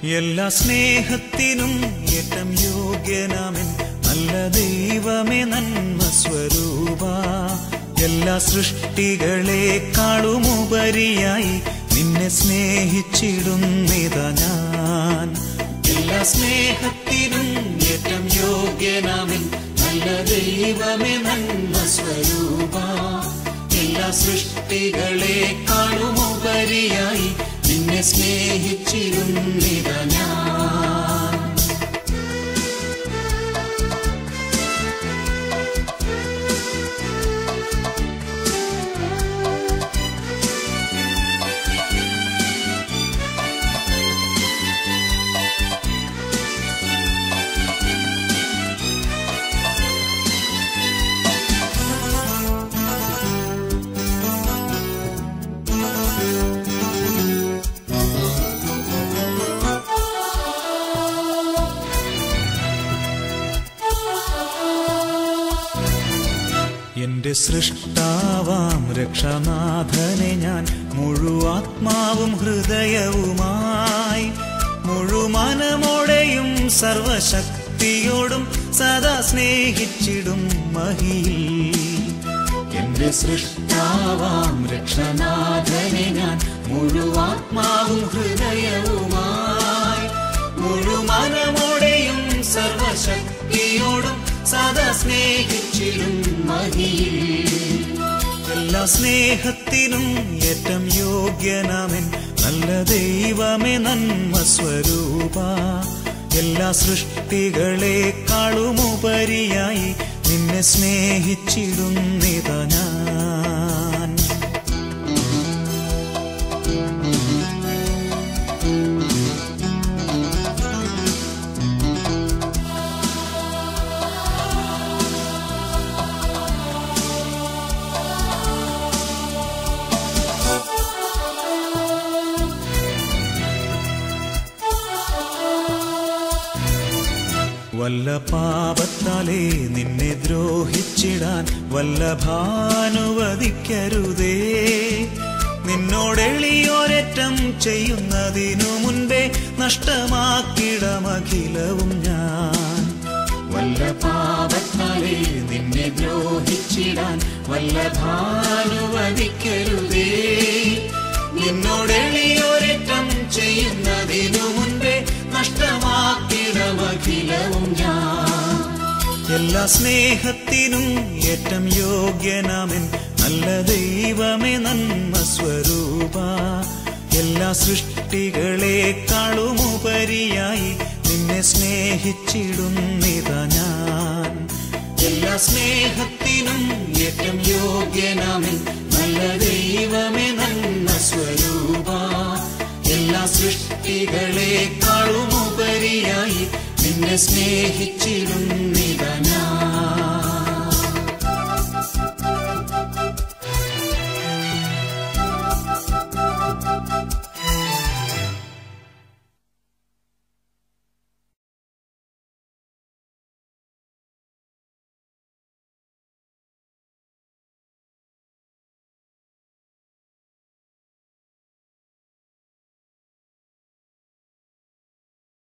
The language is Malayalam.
എല്ലാ സ്നേഹത്തിനും ഏറ്റം യോഗ്യനാമൻ നല്ല ദൈവമേ നന്മ സ്വരൂപ എല്ലാ സൃഷ്ടികളെക്കാളും ഉപരിയായി നിന്നെ സ്നേഹിച്ചിടുന്നിതാ ഞാൻ എല്ലാ സ്നേഹത്തിനും ഏറ്റം യോഗ്യനാമൻ നല്ല ദൈവമേ നന്മ സ്വരൂപ എല്ലാ സൃഷ്ടികളെക്കാളും ഉപരിയായി നിന്നെ സ്നേഹിച്ചിരുന്നിത ഞാൻ എന്റെ സൃഷ്ടാവാം രക്ഷനാഥനെ ഞാൻ മുഴുവാത്മാവും ഹൃദയവുമായി മുഴുമനമോടെയും സർവശക്തിയോടും സദാ സ്നേഹിച്ചിടും മഹിയിൽ എന്റെ സൃഷ്ടാവാം രക്ഷനാഥനെ ഞാൻ മുഴുവാത്മാവും ഹൃദയവുമായി മുഴുമനമോടെയും സർവശക്തിയോടും സദാ സ്നേഹിച്ചിടും മഹിയിൽ എല്ലാ സ്നേഹത്തിനും ഏറ്റം യോഗ്യനാമൻ നല്ല ദൈവമേ നന്മ സ്വരൂപ എല്ലാ സൃഷ്ടികളെക്കാളും ഉപരിയായി നിന്നെ സ്നേഹിച്ചിടുന്നിത ഞാൻ വല്ല പാപത്താലേ നിന്നെ ദ്രോഹിച്ചിടാൻ വല്ല ഭാനുവദിക്കരുതേ നിന്നോടെളിയോരറ്റം ചെയ്യുന്നതിനു മുൻപേ നഷ്ടമാക്കിടമഖിലവും ഞാൻ വല്ല പാപത്താലേ നിന്നെ ദ്രോഹിച്ചിടാൻ വല്ല ഭാനുവദിക്കരുതേ നിന്നോടെളിയോരറ്റം ചെയ്യുന്നതിനു മുൻപേ നഷ്ടമാക്കിടമഖിലവും ഞാൻ എല്ലാ സ്നേഹത്തിനും ഏറ്റം യോഗ്യനാമൻ നല്ല ദൈവമേ നന്മ സ്വരൂപ എല്ലാ സൃഷ്ടികളെക്കാളും ഉപരിയായി നിന്നെ സ്നേഹിച്ചിടുന്നിത ഞാൻ എല്ലാ സ്നേഹത്തിനും ഏറ്റം യോഗ്യനാമൻ നല്ല ദൈവമേ നന്മ സ്വരൂപ എല്ലാ സൃഷ്ടികളെക്കാളും ഉപരിയായി നിന്നെ സ്നേഹിച്ചിടുന്നിത